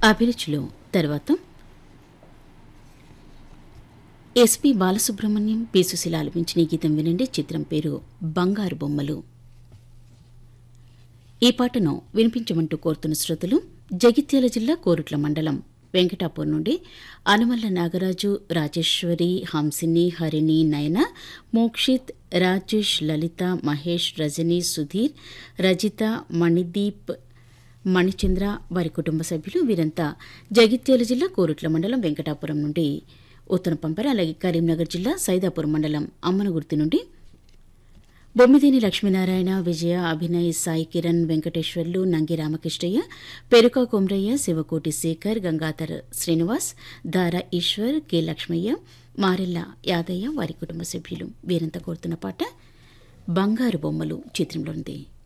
అభిరుచిలో తర్వాత SP Balasubrahmanyam P Susheela ఆలపించిన ఈ గీతం వినండి చిత్రం పేరు బంగారు బొమ్మలు ఈ పాటను వినిపించమంటూ కోరుతున్న శ్రోతలు జగిత్యాల జిల్లా కోరుట్ల మండలం వెంకటాపూర్ నుండి అనుమల్ల నాగరాజు రాజేశ్వరి హంసిని హరిణి నయన మోక్షిత్ రాజేష్ లలిత మహేష్ రజని సుధీర్ రజిత మణిదీప్ మణిచంద్ర వారి కుటుంబ సభ్యులు వీరంతా జగిత్యాల జిల్లా కోరుట్ల మండలం వెంకటాపురం నుండి ఉత్తర పంపారు అలాగే కరీంనగర్ జిల్లా సైదాపురం మండలం అమ్మనగుర్తి నుండి బొమ్మిదేని లక్ష్మీనారాయణ విజయ అభినయ్ సాయి కిరణ్ వెంకటేశ్వర్లు నంగి రామకృష్ణయ్య పెరుక కుమ్రయ్య శివకోటి శేఖర్ గంగాధర్ శ్రీనివాస్ దారా ఈశ్వర్ కె లక్ష్మయ్య మారెల్ల యాదయ్య వారి కుటుంబ సభ్యులు వీరంతా కోరుతున్న పాట బంగారు బొమ్మలు చిత్రంలో ఉంది